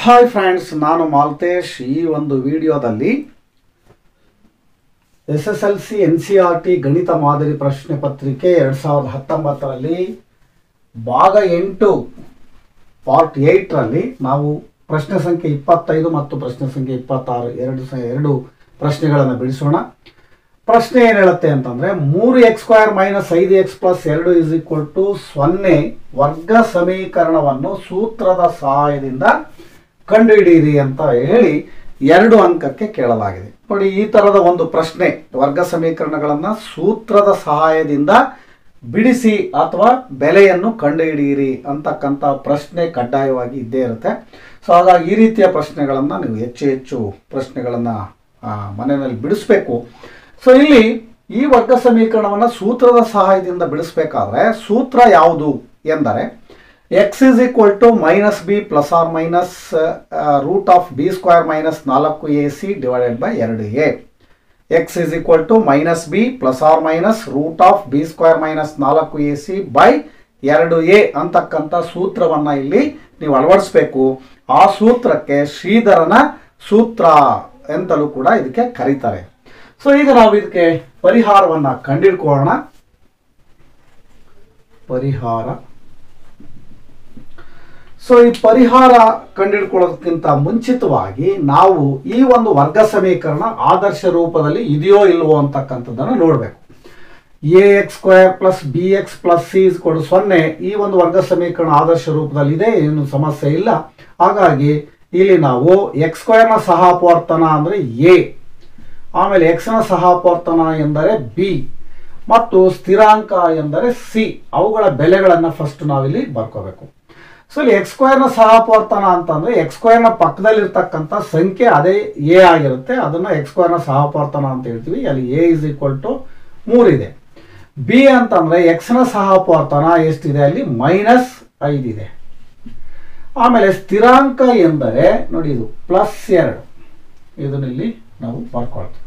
hi friends ನಾನು ಮಾಲ್ತೇಶ್ ಈ ಒಂದು ವಿಡಿಯೋದಲ್ಲಿ S S L C N C R T ಗಣಿತ ಮಾದರಿ ಪ್ರಶ್ನೆ ಪತ್ರಿಕೆ ಎರಡು ಸಾವಿರದ ಹತ್ತೊಂಬತ್ತರಲ್ಲಿ ಭಾಗ ಎಂಟು ಪಾರ್ಟ್ ಏಯ್ಟ್ರಲ್ಲಿ ನಾವು ಪ್ರಶ್ನೆ ಸಂಖ್ಯೆ ಇಪ್ಪತ್ತೈದು ಮತ್ತು ಪ್ರಶ್ನೆ ಸಂಖ್ಯೆ ಇಪ್ಪತ್ತಾರು ಎರಡು ಸ ಎರಡು ಪ್ರಶ್ನೆಗಳನ್ನು ಬಿಡಿಸೋಣ ಪ್ರಶ್ನೆ ಏನು ಹೇಳುತ್ತೆ ಅಂತಂದ್ರೆ ಮೂರು ಎಕ್ಸ್ ಸ್ಕ್ವೇರ್ ಮೈನಸ್ ಐದು ಎಕ್ಸ್ ಪ್ಲಸ್ ಎರಡು ಇಸ್ ಈಕ್ವಲ್ ಟು ಸೊನ್ನೆ ವರ್ಗ ಸಮೀಕರಣವನ್ನು ಸೂತ್ರದ ಸಹಾಯದಿಂದ ಕಂಡುಹಿಡಿಯಿರಿ ಅಂತ ಹೇಳಿ ಎರಡು ಅಂಕಕ್ಕೆ ಕೇಳಲಾಗಿದೆ ನೋಡಿ ಈ ತರದ ಒಂದು ಪ್ರಶ್ನೆ ವರ್ಗ ಸಮೀಕರಣಗಳನ್ನ ಸೂತ್ರದ ಸಹಾಯದಿಂದ ಬಿಡಿಸಿ ಅಥವಾ ಬೆಲೆಯನ್ನು ಕಂಡುಹಿಡಿಯಿರಿ ಅಂತಕ್ಕಂಥ ಪ್ರಶ್ನೆ ಕಡ್ಡಾಯವಾಗಿ ಇದ್ದೇ ಇರುತ್ತೆ ಸೊ ಹಾಗಾಗಿ ಈ ರೀತಿಯ ಪ್ರಶ್ನೆಗಳನ್ನು ನೀವು ಹೆಚ್ಚು ಹೆಚ್ಚು ಪ್ರಶ್ನೆಗಳನ್ನು ಮನೆಯಲ್ಲಿ ಬಿಡಿಸ್ಬೇಕು ಸೊ ಇಲ್ಲಿ ಈ ವರ್ಗ ಸಮೀಕರಣವನ್ನು ಸೂತ್ರದ ಸಹಾಯದಿಂದ ಬಿಡಿಸ್ಬೇಕಾದ್ರೆ ಸೂತ್ರ ಯಾವುದು ಎಂದರೆ x is equal to minus b plus or minus root of b square minus ನಾಲ್ಕು ಎ ಸಿ ಡಿವೈಡೆಡ್ ಬೈ ಎರಡು a x is equal to minus b plus or minus root of b square minus ನಾಲ್ಕು a c by ಎರಡು a ಅಂತಕ್ಕಂಥ ಸೂತ್ರವನ್ನು ಇಲ್ಲಿ ನೀವು ಅಳವಡಿಸ್ಬೇಕು ಆ ಸೂತ್ರಕ್ಕೆ ಶ್ರೀಧರನ ಸೂತ್ರ ಎಂತಲೂ ಕೂಡ ಇದಕ್ಕೆ ಕರೀತಾರೆ ಸೊ ಈಗ ನಾವು ಇದಕ್ಕೆ ಪರಿಹಾರವನ್ನು ಕಂಡಿಡ್ಕೊಳ್ಳೋಣ ಪರಿಹಾರ ಸೊ ಈ ಪರಿಹಾರ ಕಂಡುಹಿಡ್ಕೊಳ್ಳೋದಕ್ಕಿಂತ ಮುಂಚಿತವಾಗಿ ನಾವು ಈ ಒಂದು ವರ್ಗ ಸಮೀಕರಣ ಆದರ್ಶ ರೂಪದಲ್ಲಿ ಇದೆಯೋ ಇಲ್ವೋ ಅಂತಕ್ಕಂಥದ್ದನ್ನು ನೋಡಬೇಕು a x square plus b x plus c ಕೊಡು ಸೊನ್ನೆ ಈ ಒಂದು ವರ್ಗ ಸಮೀಕರಣ ಆದರ್ಶ ರೂಪದಲ್ಲಿದೆ ಏನು ಸಮಸ್ಯೆ ಇಲ್ಲ ಹಾಗಾಗಿ ಇಲ್ಲಿ ನಾವು ಎಕ್ಸ್ ಸ್ಕ್ವೇರ್ನ ಸಹಾಪವರ್ತನ ಅಂದರೆ ಎ ಆಮೇಲೆ ಎಕ್ಸ್ನ ಸಹಾಪವರ್ತನ ಎಂದರೆ ಬಿ ಮತ್ತು ಸ್ಥಿರಾಂಕ ಎಂದರೆ ಸಿ ಅವುಗಳ ಬೆಲೆಗಳನ್ನು ಫಸ್ಟ್ ನಾವಿಲ್ಲಿ ಬರ್ಕೋಬೇಕು ಸೊ ಇಲ್ಲಿ ಎಕ್ಸ್ ಸ್ಕ್ವೇರ್ನ ಸಹಪವರ್ತನ ಅಂತಂದ್ರೆ ಎಕ್ಸ್ ಸ್ಕ್ವೇರ್ನ ಪಕ್ಕದಲ್ಲಿರ್ತಕ್ಕಂಥ ಸಂಖ್ಯೆ ಅದೇ ಎ ಆಗಿರುತ್ತೆ ಅದನ್ನು ಎಕ್ಸ್ ಸ್ಕ್ವೇರ್ನ ಸಹಪವರ್ತನ ಅಂತ ಹೇಳ್ತೀವಿ ಅಲ್ಲಿ ಎ ಇಸ್ ಈಕ್ವಲ್ ಟು ಮೂರಿದೆ ಬಿ ಅಂತಂದ್ರೆ ಎಕ್ಸ್ನ ಸಹಪವರ್ತನ ಎಷ್ಟಿದೆ ಅಲ್ಲಿ ಮೈನಸ್ ಐದಿದೆ ಆಮೇಲೆ ಸ್ಥಿರಾಂಕ ಎಂದರೆ ನೋಡಿ ಇದು ಪ್ಲಸ್ ಎರಡು ಇದನ್ನ ಇಲ್ಲಿ ನಾವು ಬರ್ಕೊಳ್ತೀವಿ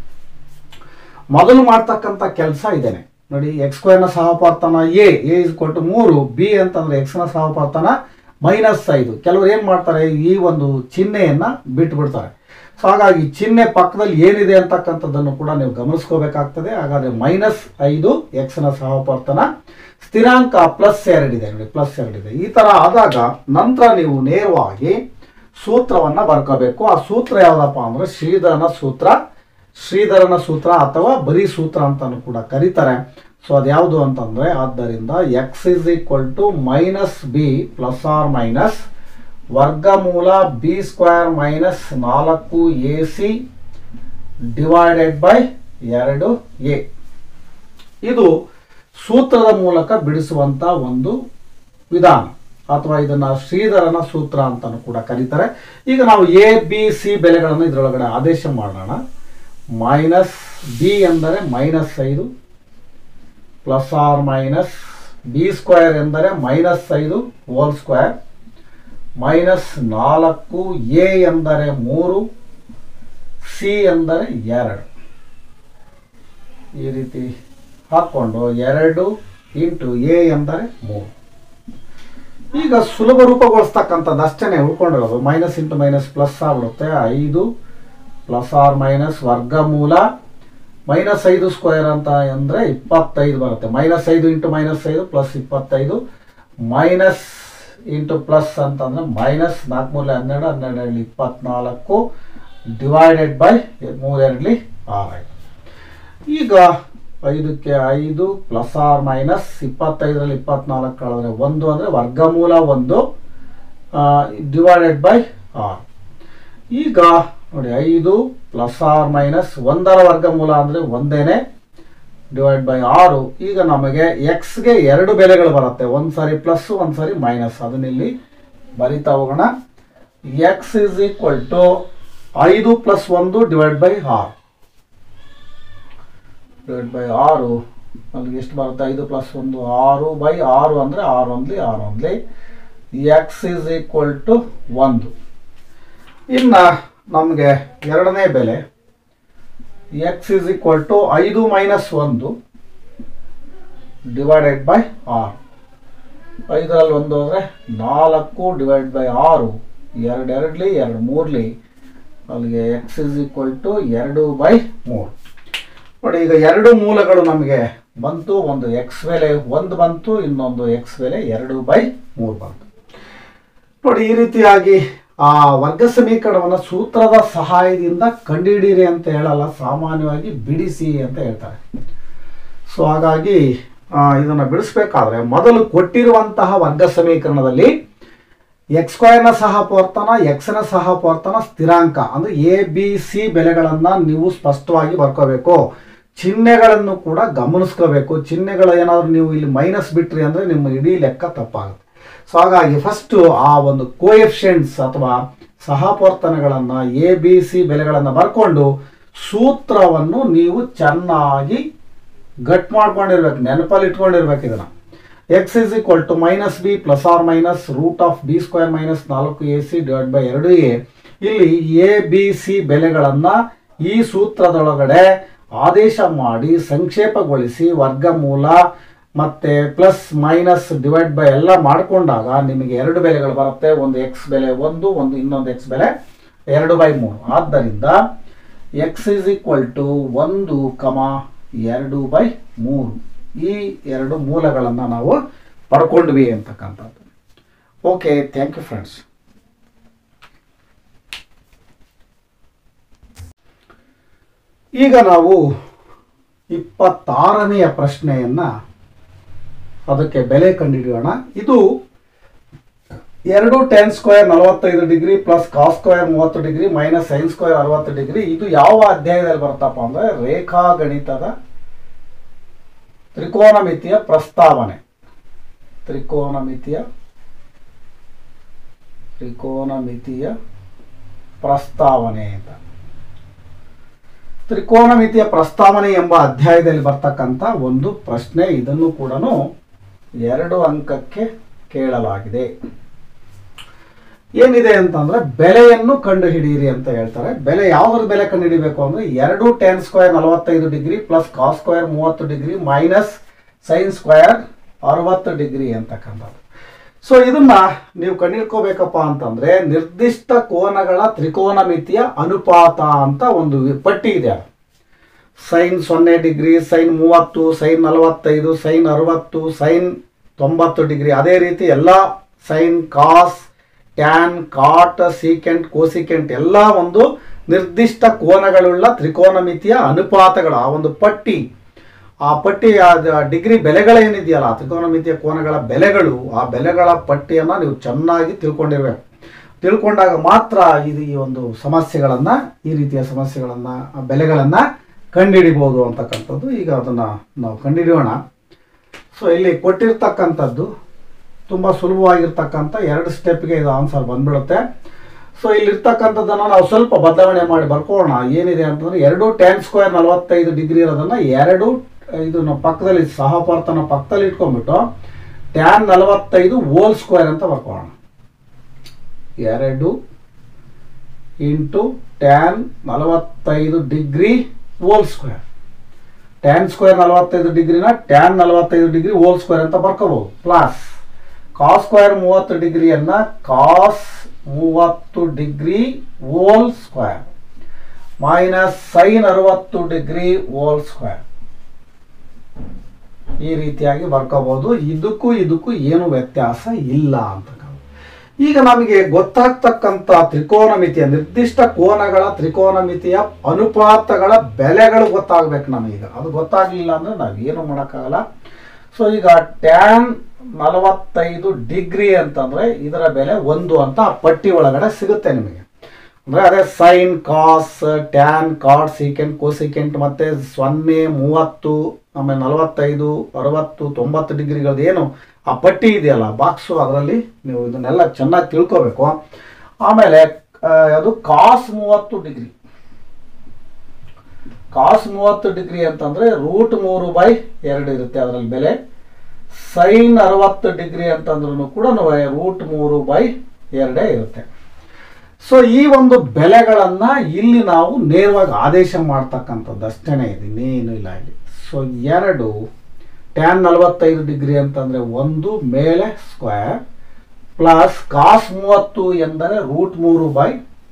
ಮೊದಲು ಮಾಡ್ತಕ್ಕಂಥ ಕೆಲಸ ಇದೇನೆ ನೋಡಿ ಎಕ್ಸ್ ಸ್ಕ್ವೇರ್ನ ಸಹಪರ್ತನ ಎ ಎ ಇಸ್ ಕೊಟ್ಟು ಮೂರು ಬಿ ಅಂತಂದ್ರೆ ಎಕ್ಸ್ನ ಸಹಪರ್ತನ ಮೈನಸ್ ಐದು ಕೆಲವರು ಏನು ಮಾಡ್ತಾರೆ ಈ ಒಂದು ಚಿಹ್ನೆಯನ್ನ ಬಿಟ್ಬಿಡ್ತಾರೆ ಸೊ ಹಾಗಾಗಿ ಚಿಹ್ನೆ ಪಕ್ಕದಲ್ಲಿ ಏನಿದೆ ಅಂತಕ್ಕಂಥದ್ದನ್ನು ಕೂಡ ನೀವು ಗಮನಿಸ್ಕೋಬೇಕಾಗ್ತದೆ ಹಾಗಾದ್ರೆ ಮೈನಸ್ ಐದು ಎಕ್ಸ್ನ ಸಹಪರ್ತನ ಸ್ಥಿರಾಂಕ ಪ್ಲಸ್ ಎರಡಿದೆ ನೋಡಿ ಪ್ಲಸ್ ಎರಡಿದೆ ಈ ತರ ಆದಾಗ ನಂತರ ನೀವು ನೇರವಾಗಿ ಸೂತ್ರವನ್ನ ಬರ್ಕೋಬೇಕು ಆ ಸೂತ್ರ ಯಾವ್ದಪ್ಪ ಅಂದ್ರೆ ಶ್ರೀಧರನ ಸೂತ್ರ ಶ್ರೀಧರನ ಸೂತ್ರ ಅಥವಾ ಬರೀ ಸೂತ್ರ ಅಂತಾನು ಕೂಡ ಕರೀತಾರೆ ಸೊ ಅದ್ಯಾವುದು ಅಂತಂದ್ರೆ ಆದ್ದರಿಂದ x is equal to minus b plus or minus ವರ್ಗಮೂಲ ಬಿ ಸ್ಕ್ವೇರ್ ಮೈನಸ್ ನಾಲ್ಕು ಎ ಸಿ ಡಿವೈಡೆಡ್ ಬೈ ಎರಡು ಎ ಇದು ಸೂತ್ರದ ಮೂಲಕ ಬಿಡಿಸುವಂತ ಒಂದು ವಿಧಾನ ಅಥವಾ ಇದನ್ನ ಶ್ರೀಧರನ ಸೂತ್ರ ಅಂತಾನು ಕೂಡ ಕರೀತಾರೆ ಈಗ ನಾವು ಎ ಬಿ ಸಿ ಬೆಲೆಗಳನ್ನು ಇದರೊಳಗಡೆ ಆದೇಶ ಮಾಡೋಣ ಮೈನಸ್ ಬಿ ಎಂದರೆ ಮೈನಸ್ ಐದು plus or minus b square ಎಂದರೆ ಮೈನಸ್ ಐದು ಹೋಲ್ ಸ್ಕ್ವೇರ್ ಮೈನಸ್ ನಾಲ್ಕು ಎ ಎಂದರೆ ಮೂರು ಸಿ ಎಂದರೆ ಎರಡು ಈ ರೀತಿ ಹಾಕ್ಕೊಂಡು ಎರಡು ಇಂಟು ಎ ಎಂದರೆ ಮೂರು ಈಗ ಸುಲಭ ರೂಪಗೊಳಿಸ್ತಕ್ಕಂಥದ್ದು ಅಷ್ಟೇ ಉಳ್ಕೊಂಡಿರೋದು ಮೈನಸ್ ಇಂಟು ಮೈನಸ್ ಪ್ಲಸ್ ಆಗ್ಬಿಡುತ್ತೆ ಐದು ಪ್ಲಸ್ ಆರ್ ಮೈನಸ್ ವರ್ಗಮೂಲ ಮೈನಸ್ ಐದು ಸ್ಕ್ವೇರ್ ಅಂತ ಅಂದರೆ ಇಪ್ಪತ್ತೈದು ಬರುತ್ತೆ ಮೈನಸ್ ಐದು ಇಂಟು ಮೈನಸ್ ಐದು ಪ್ಲಸ್ ಇಪ್ಪತ್ತೈದು ಮೈನಸ್ ಇಂಟು ಪ್ಲಸ್ ಅಂತಂದರೆ ಮೈನಸ್ ನಾಲ್ಕು ಮೂಲೆ ಹನ್ನೆರಡು ಹನ್ನೆರಡು ಎರಡಲಿ ಇಪ್ಪತ್ನಾಲ್ಕು ಡಿವೈಡೆಡ್ ಬೈ ಮೂರೆರಡಲಿ ಆರು ಈಗ ಐದಕ್ಕೆ ಐದು ಪ್ಲಸ್ ಆರ್ ಮೈನಸ್ ಇಪ್ಪತ್ತೈದರಲ್ಲಿ ಇಪ್ಪತ್ನಾಲ್ಕು ಕಳೆದ್ರೆ ಒಂದು ಅಂದರೆ ವರ್ಗಮೂಲ ಒಂದು ಡಿವೈಡೆಡ್ ಬೈ ಆರ್ ಈಗ ನೋಡಿ ಐದು ಪ್ಲಸ್ ಆರ್ ಮೈನಸ್ ಒಂದರ ವರ್ಗಮೂಲ ಅಂದರೆ ಒಂದೇನೆ ಡಿವೈಡ್ ಬೈ ಆರು ಈಗ ನಮಗೆ ಎಕ್ಸ್ಗೆ ಎರಡು ಬೆಲೆಗಳು ಬರುತ್ತೆ ಒಂದು ಸಾರಿ ಪ್ಲಸ್ ಒಂದು ಸಾರಿ ಮೈನಸ್ ಅದನ್ನಿಲ್ಲಿ ಬರಿತಾ ಹೋಗೋಣ ಎಕ್ಸ್ ಇಸ್ ಈಕ್ವಲ್ ಟು ಐದು ಪ್ಲಸ್ ಒಂದು ಡಿವೈಡ್ ಬೈ ಆರು ಡಿವೈಡ್ ಬೈ ಆರು ಅಲ್ಲಿಗೆ ಎಷ್ಟು ಬರುತ್ತೆ ಐದು ಪ್ಲಸ್ ಒಂದು ಆರು ಬೈ ಆರು ಅಂದರೆ ಆರು ಒಂದ್ಲಿ ಆರು ಒಂದ್ಲಿ ಎಕ್ಸ್ ಇಸ್ ಈಕ್ವಲ್ ಟು ಒಂದು ಇನ್ನು ನಮಗೆ ಎರಡನೇ ಬೆಲೆ ಎಕ್ಸ್ ಇಸ್ ಈಕ್ವಲ್ ಟು ಐದು ಮೈನಸ್ ಒಂದು ಡಿವೈಡೆಡ್ ಬೈ ಆರು ಐದರಲ್ಲಿ ಒಂದು ಅಂದರೆ ನಾಲ್ಕು ಡಿವೈಡ್ ಬೈ ಆರು ಎರಡೆರಡ್ಲಿ ಎರಡು ಮೂರ್ಲಿ ಅಲ್ಲಿಗೆ ಎಕ್ಸ್ ಇಸ್ ಈಕ್ವಲ್ ಟು ಎರಡು ಬೈ ಮೂರು ನೋಡಿ ಈಗ ಎರಡು ಮೂಲಗಳು ನಮಗೆ ಬಂತು ಒಂದು ಎಕ್ಸ್ ಬೆಲೆ ಒಂದು ಬಂತು ಇನ್ನೊಂದು ಎಕ್ಸ್ ಬೆಲೆ ಎರಡು ಬೈ ಮೂರು ಬಂತು ನೋಡಿ ಈ ರೀತಿಯಾಗಿ ಆ ವರ್ಗ ಸಮೀಕರಣವನ್ನು ಸೂತ್ರದ ಸಹಾಯದಿಂದ ಕಂಡುಹಿಡೀರಿ ಅಂತ ಹೇಳಲ್ಲ ಸಾಮಾನ್ಯವಾಗಿ ಬಿಡಿಸಿ ಅಂತ ಹೇಳ್ತಾರೆ ಸೊ ಹಾಗಾಗಿ ಆ, ಇದನ್ನ ಬಿಡಿಸ್ಬೇಕಾದ್ರೆ ಮೊದಲು ಕೊಟ್ಟಿರುವಂತಹ ವರ್ಗ ಸಮೀಕರಣದಲ್ಲಿ ಎಕ್ಸ್ ಸ್ಕ್ವೇರ್ನ ಸಹಪವರ್ತನ ಎಕ್ಸ್ನ ಸಹಪವರ್ತನ ಸ್ಥಿರಾಂಕ ಅಂದ್ರೆ ಎ ಬಿ ಸಿ ಬೆಲೆಗಳನ್ನ ನೀವು ಸ್ಪಷ್ಟವಾಗಿ ಬರ್ಕೋಬೇಕು ಚಿಹ್ನೆಗಳನ್ನು ಕೂಡ ಗಮನಿಸ್ಕೋಬೇಕು ಚಿಹ್ನೆಗಳು ಏನಾದ್ರು ನೀವು ಇಲ್ಲಿ ಮೈನಸ್ ಬಿಟ್ರಿ ಅಂದ್ರೆ ನಿಮ್ಮ ಇಡೀ ಲೆಕ್ಕ ತಪ್ಪಾಗುತ್ತೆ ಸೊ ಹಾಗಾಗಿ ಫಸ್ಟ್ ಆ ಒಂದು ಕೋಎಫಿಷಿಯಂಟ್ಸ್ ಅಥವಾ ಸಹಪವರ್ತನಗಳನ್ನ ಎ ಬಿ ಸಿ ಬೆಲೆಗಳನ್ನು ಬರ್ಕೊಂಡು ಸೂತ್ರವನ್ನು ನೀವು ಚೆನ್ನಾಗಿ ಗಟ್ ಮಾಡ್ಕೊಂಡಿರ್ಬೇಕು ನೆನಪಲ್ಲಿ ಇಟ್ಕೊಂಡಿರ್ಬೇಕು ಇದನ್ನ x is equal to minus b plus or minus root of b square minus ನಾಲ್ಕು ಎ ಸಿ ಡಿವೈಡ್ ಬೈ ಎರಡು ಎ ಇಲ್ಲಿ ಎ ಬಿ ಸಿ ಬೆಲೆಗಳನ್ನ ಈ ಸೂತ್ರದೊಳಗಡೆ ಆದೇಶ ಮಾಡಿ ಸಂಕ್ಷೇಪಗೊಳಿಸಿ ವರ್ಗಮೂಲ ಮತ್ತೆ ಪ್ಲಸ್ ಮೈನಸ್ ಡಿವೈಡ್ ಬೈ ಎಲ್ಲ ಮಾಡಿಕೊಂಡಾಗ ನಿಮಗೆ ಎರಡು ಬೆಲೆಗಳು ಬರುತ್ತೆ ಒಂದು ಎಕ್ಸ್ ಬೆಲೆ ಒಂದು ಒಂದು ಇನ್ನೊಂದು ಎಕ್ಸ್ ಬೆಲೆ ಎರಡು ಬೈ ಮೂರು ಆದ್ದರಿಂದ ಎಕ್ಸ್ ಇಸ್ ಈಕ್ವಲ್ ಟು ಒಂದು ಕಮ ಎರಡು ಬೈ ಮೂರು ಈ ಎರಡು ಮೂಲಗಳನ್ನು ನಾವು ಪಡ್ಕೊಂಡ್ವಿ ಅಂತಕ್ಕಂಥದ್ದು ಓಕೆ ಥ್ಯಾಂಕ್ ಯು ಫ್ರೆಂಡ್ಸ್ ಈಗ ನಾವು ಇಪ್ಪತ್ತಾರನೆಯ ಪ್ರಶ್ನೆಯನ್ನ ಅದಕ್ಕೆ ಬೆಲೆ ಕಂಡುಹಿಡಿಯೋಣ ಇದು ಎರಡು ಟೆನ್ ಸ್ಕ್ವೇರ್ ನಲವತ್ತೈದು ಡಿಗ್ರಿ ಪ್ಲಸ್ ಕಾಸ್ ಸ್ಕ್ವೇರ್ ಮೂವತ್ತು ಡಿಗ್ರಿ ಮೈನಸ್ ಸೈನ್ ಸ್ಕ್ವೇರ್ ಅರವತ್ತು ಡಿಗ್ರಿ ಇದು ಯಾವ ಅಧ್ಯಾಯದಲ್ಲಿ ಬರುತ್ತಪ್ಪ ಅಂದ್ರೆ ರೇಖಾಗಣಿತದ ತ್ರಿಕೋನಮಿತಿಯ ಪ್ರಸ್ತಾವನೆ ತ್ರಿಕೋನಮಿತಿಯ ತ್ರಿಕೋನಮಿತಿಯ ಪ್ರಸ್ತಾವನೆ ಅಂತ ತ್ರಿಕೋನಮಿತಿಯ ಪ್ರಸ್ತಾವನೆ ಎಂಬ ಅಧ್ಯಾಯದಲ್ಲಿ ಬರ್ತಕ್ಕಂಥ ಒಂದು ಪ್ರಶ್ನೆ ಇದನ್ನು ಕೂಡ ಎರಡು ಅಂಕಕ್ಕೆ ಕೇಳಲಾಗಿದೆ ಏನಿದೆ ಅಂತಂದ್ರೆ ಬೆಲೆಯನ್ನು ಕಂಡುಹಿಡಿಯಿರಿ ಅಂತ ಹೇಳ್ತಾರೆ ಬೆಲೆ ಯಾವ್ದ್ರ ಬೆಲೆ ಕಂಡುಹಿಡಿಬೇಕು ಅಂದ್ರೆ ಎರಡು ಟೆನ್ ಸ್ಕ್ವೇರ್ ನಲವತ್ತೈದು ಡಿಗ್ರಿ ಪ್ಲಸ್ ಕಾಸ್ ಸ್ಕ್ವೇರ್ ಮೂವತ್ತು ಡಿಗ್ರಿ ಮೈನಸ್ ಸೈನ್ ಸ್ಕ್ವೇರ್ ಅರವತ್ತು ಡಿಗ್ರಿ ಅಂತಕ್ಕಂಥದ್ದು ಸೊ ಇದನ್ನ ನೀವು ಕಂಡುಹಿಡ್ಕೋಬೇಕಪ್ಪ ಅಂತಂದ್ರೆ ನಿರ್ದಿಷ್ಟ ಕೋನಗಳ ತ್ರಿಕೋನಮಿತಿಯ ಅನುಪಾತ ಅಂತ ಒಂದು ವಿ- ಪಟ್ಟಿ ಇದೆ ಸೈನ್ ಸೊನ್ನೆ ಡಿಗ್ರಿ ಸೈನ್ ಮೂವತ್ತು ಸೈನ್ ನಲವತ್ತೈದು ಸೈನ್ ಅರವತ್ತು ಸೈನ್ ತೊಂಬತ್ತು ಡಿಗ್ರಿ ಅದೇ ರೀತಿ ಎಲ್ಲ sine cos tan cot secant cosecant ಎಲ್ಲ ಒಂದು ನಿರ್ದಿಷ್ಟ ಕೋನಗಳುಳ್ಳ ತ್ರಿಕೋನಮಿತಿಯ ಅನುಪಾತಗಳು ಆ ಒಂದು ಪಟ್ಟಿ ಆ ಪಟ್ಟಿ ಆ ದ- ಡಿಗ್ರಿ ಬೆಲೆಗಳೇನಿದೆಯಲ್ಲ ಆ ತ್ರಿಕೋನಮಿತಿಯ ಕೋನಗಳ ಬೆಲೆಗಳು ಆ ಬೆಲೆಗಳ ಪಟ್ಟಿಯನ್ನು ನೀವು ಚೆನ್ನಾಗಿ ತಿಳ್ಕೊಂಡಿರ್ಬೇಕು ತಿಳ್ಕೊಂಡಾಗ ಮಾತ್ರ ಇದು ಈ ಒಂದು ಸಮಸ್ಯೆಗಳನ್ನು ಈ ರೀತಿಯ ಸಮಸ್ಯೆಗಳನ್ನು ಆ ಬೆಲೆಗಳನ್ನು ಕಂಡುಹಿಡಿಬೋದು ಅಂತಕ್ಕಂಥದ್ದು ಈಗ ಅದನ್ನು ನಾವು ಕಂಡುಹಿಡಿಯೋಣ ಸೊ ಇಲ್ಲಿ ಕೊಟ್ಟಿರ್ತಕ್ಕಂಥದ್ದು ತುಂಬ ಸುಲಭವಾಗಿರ್ತಕ್ಕಂಥ ಎರಡು ಸ್ಟೆಪ್ಗೆ ಇದು ಆನ್ಸರ್ ಬಂದ್ಬಿಡುತ್ತೆ ಸೊ ಇಲ್ಲಿರ್ತಕ್ಕಂಥದ್ದನ್ನು ನಾವು ಸ್ವಲ್ಪ ಬದಲಾವಣೆ ಮಾಡಿ ಬರ್ಕೊಳ್ಳೋಣ ಏನಿದೆ ಅಂತಂದ್ರೆ ಎರಡು ಟೆನ್ ಸ್ಕ್ವೇರ್ ನಲವತ್ತೈದು ಡಿಗ್ರಿ ಇರೋದನ್ನ ಎರಡು ಇದನ್ನು ಪಕ್ಕದಲ್ಲಿ ಸಹಪರ್ತನ ಪಕ್ಕದಲ್ಲಿ ಇಟ್ಕೊಂಡ್ಬಿಟ್ಟು ಟ್ಯಾನ್ ನಲವತ್ತೈದು ಹೋಲ್ ಸ್ಕ್ವೇರ್ ಅಂತ ಬರ್ಕೊಳ್ಳೋಣ ಎರಡು ಇಂಟು ಟ್ಯಾನ್ ನಲವತ್ತೈದು degree whole square tan square ನಲವತ್ತೈದು ಡಿಗ್ರಿನ ಟ್ಯಾನ್ ನಲವತ್ತೈದು ಡಿಗ್ರಿ ಹೋಲ್ ಸ್ಕ್ವೇರ್ ಅಂತ ಬರ್ಕೋಬಹುದು ಪ್ಲಸ್ ಕಾಸ್ ಸ್ಕ್ವೇರ್ ಮೂವತ್ತು ಡಿಗ್ರಿಯನ್ನ ಕಾಸ್ ಮೂವತ್ತು degree whole square minus sine ಅರವತ್ತು ಡಿಗ್ರಿ ಹೋಲ್ ಸ್ಕ್ವೇರ್ ಈ ರೀತಿಯಾಗಿ ಬರ್ಕೋಬಹುದು ಇದಕ್ಕೂ ಇದಕ್ಕೂ ಏನು ವ್ಯತ್ಯಾಸ ಇಲ್ಲ ಅಂತ ಈಗ ನಮಗೆ ಗೊತ್ತಾಗ್ತಕ್ಕಂಥ ತ್ರಿಕೋನಮಿತಿಯ ನಿರ್ದಿಷ್ಟ ಕೋನಗಳ ತ್ರಿಕೋನಮಿತಿಯ ಅನುಪಾತಗಳ ಬೆಲೆಗಳು ಗೊತ್ತಾಗ್ಬೇಕು ನಮಗೀಗ ಅದು ಗೊತ್ತಾಗ್ಲಿಲ್ಲ ಅಂದ್ರೆ ನಾವೇನು ಮಾಡೋಕ್ಕಾಗಲ್ಲ ಸೊ ಈಗ ಟ್ಯಾನ್ ನಲವತ್ತೈದು ಡಿಗ್ರಿ ಅಂತಂದ್ರೆ ಇದರ ಬೆಲೆ ಒಂದು ಅಂತ ಆ ಪಟ್ಟಿ ಒಳಗಡೆ ಸಿಗುತ್ತೆ ನಿಮಗೆ ಅಂದ್ರೆ ಅದೇ sine cos tan cot secant cosecant ಮತ್ತೆ ಸೊನ್ನೆ ಮೂವತ್ತು ಆಮೇಲೆ ನಲವತ್ತೈದು ಅರವತ್ತು ತೊಂಬತ್ತು ಡಿಗ್ರಿಗಳದ್ದು ಏನು ಆ ಪಟ್ಟಿ ಇದೆಯಲ್ಲ ಬಾಕ್ಸು ಅದರಲ್ಲಿ ನೀವು ಇದನ್ನೆಲ್ಲ ಚೆನ್ನಾಗಿ ತಿಳ್ಕೋಬೇಕು ಆಮೇಲೆ ಆ, ಅದು ಕಾಸ್ ಮೂವತ್ತು ಡಿಗ್ರಿ ಕಾಸ್ ಮೂವತ್ತು ಡಿಗ್ರಿ ಅಂತಂದ್ರೆ ರೂಟ್ ಮೂರು ಬೈ ಎರಡು ಇರುತ್ತೆ ಅದರಲ್ಲಿ ಬೆಲೆ ಸೈನ್ ಅರವತ್ತು ಡಿಗ್ರಿ ಅಂತಂದ್ರೂ ಕೂಡ ರೂಟ್ ಮೂರು ಬೈ ಎರಡೇ ಇರುತ್ತೆ ಸೊ ಈ ಒಂದು ಬೆಲೆಗಳನ್ನ ಇಲ್ಲಿ ನಾವು ನೇರವಾಗಿ ಆದೇಶ ಮಾಡ್ತಕ್ಕಂಥದ್ದು ಅಷ್ಟೇನೆ ಇದೆ ಇನ್ನೇನು ಇಲ್ಲ ಇಲ್ಲಿ ಸೊ ಎರಡು ಟ್ಯಾನ್ ನಲವತ್ತೈದು ಡಿಗ್ರಿ ಅಂತಂದ್ರೆ ಒಂದು ಮೇಲೆ ಸ್ಕ್ವೇರ್ ಪ್ಲಸ್ ಕಾಸ್ ಮೂವತ್ತು ಎಂದರೆ ರೂಟ್ ಮೂರು ಬೈ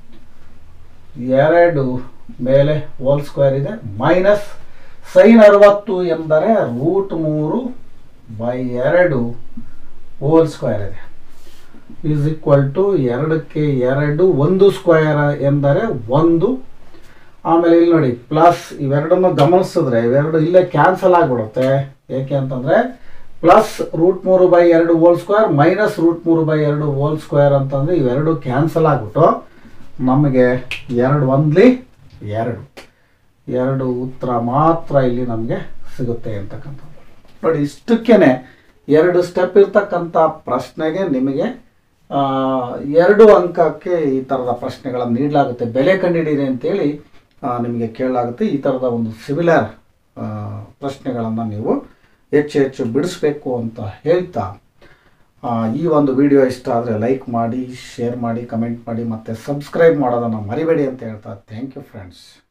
ಎರಡು ಮೇಲೆ ಹೋಲ್ ಸ್ಕ್ವೇರ್ ಇದೆ ಮೈನಸ್ ಸೈನ್ ಅರವತ್ತು ಎಂದರೆ ರೂಟ್ ಮೂರು ಬೈ ಎರಡು ಹೋಲ್ ಸ್ಕ್ವೇರ್ ಇದೆ ಈಸ್ ಈಕ್ವಲ್ ಟು ಎರಡಕ್ಕೆ ಎರಡು ಒಂದು ಸ್ಕ್ವೇರ್ ಎಂದರೆ ಒಂದು ಆಮೇಲೆ ಇಲ್ಲಿ ನೋಡಿ ಪ್ಲಸ್ ಇವೆರಡನ್ನು ಗಮನಿಸಿದ್ರೆ ಇವೆರಡು ಇಲ್ಲೇ ಕ್ಯಾನ್ಸಲ್ ಆಗಿಬಿಡುತ್ತೆ ಏಕೆ ಅಂತಂದರೆ ಪ್ಲಸ್ ರೂಟ್ ಮೂರು ಬೈ ಎರಡು ಹೋಲ್ ಸ್ಕ್ವೇರ್ ಮೈನಸ್ ರೂಟ್ ಮೂರು ಬೈ ಎರಡು ಹೋಲ್ ಸ್ಕ್ವೇರ್ ಅಂತಂದರೆ ಇವೆರಡು ಕ್ಯಾನ್ಸಲ್ ಆಗಿಬಿಟ್ಟು ನಮಗೆ ಎರಡು ಒಂದ್ಲಿ ಎರಡು ಎರಡು ಉತ್ತರ ಮಾತ್ರ ಇಲ್ಲಿ ನಮಗೆ ಸಿಗುತ್ತೆ ಅಂತಕ್ಕಂಥದ್ದು ನೋಡಿ ಇಷ್ಟಕ್ಕೇನೆ ಎರಡು ಸ್ಟೆಪ್ ಇರ್ತಕ್ಕಂಥ ಪ್ರಶ್ನೆಗೆ ನಿಮಗೆ ಆ, ಎರಡು ಅಂಕಕ್ಕೆ ಈ ಥರದ ಪ್ರಶ್ನೆಗಳನ್ನು ನೀಡಲಾಗುತ್ತೆ ಬೆಲೆ ಕಂಡುಹಿಡಿಯಿರಿ ಅಂತೇಳಿ ಆ, ನಿಮಗೆ ಕೇಳಲಾಗುತ್ತೆ ಈ ಥರದ ಒಂದು ಸಿಮಿಲರ್ ಪ್ರಶ್ನೆಗಳನ್ನು ನೀವು ಹೆಚ್ಚು ಹೆಚ್ಚು ಬಿಡಿಸ್ಬೇಕು ಅಂತ ಹೇಳ್ತಾ ಆ, ಈ ಒಂದು ವಿಡಿಯೋ ಇಷ್ಟ ಆದರೆ ಲೈಕ್ ಮಾಡಿ ಶೇರ್ ಮಾಡಿ ಕಮೆಂಟ್ ಮಾಡಿ ಮತ್ತು ಸಬ್ಸ್ಕ್ರೈಬ್ ಮಾಡೋದನ್ನು ಮರಿಬೇಡಿ ಅಂತ ಹೇಳ್ತಾ ಥ್ಯಾಂಕ್ ಯು ಫ್ರೆಂಡ್ಸ್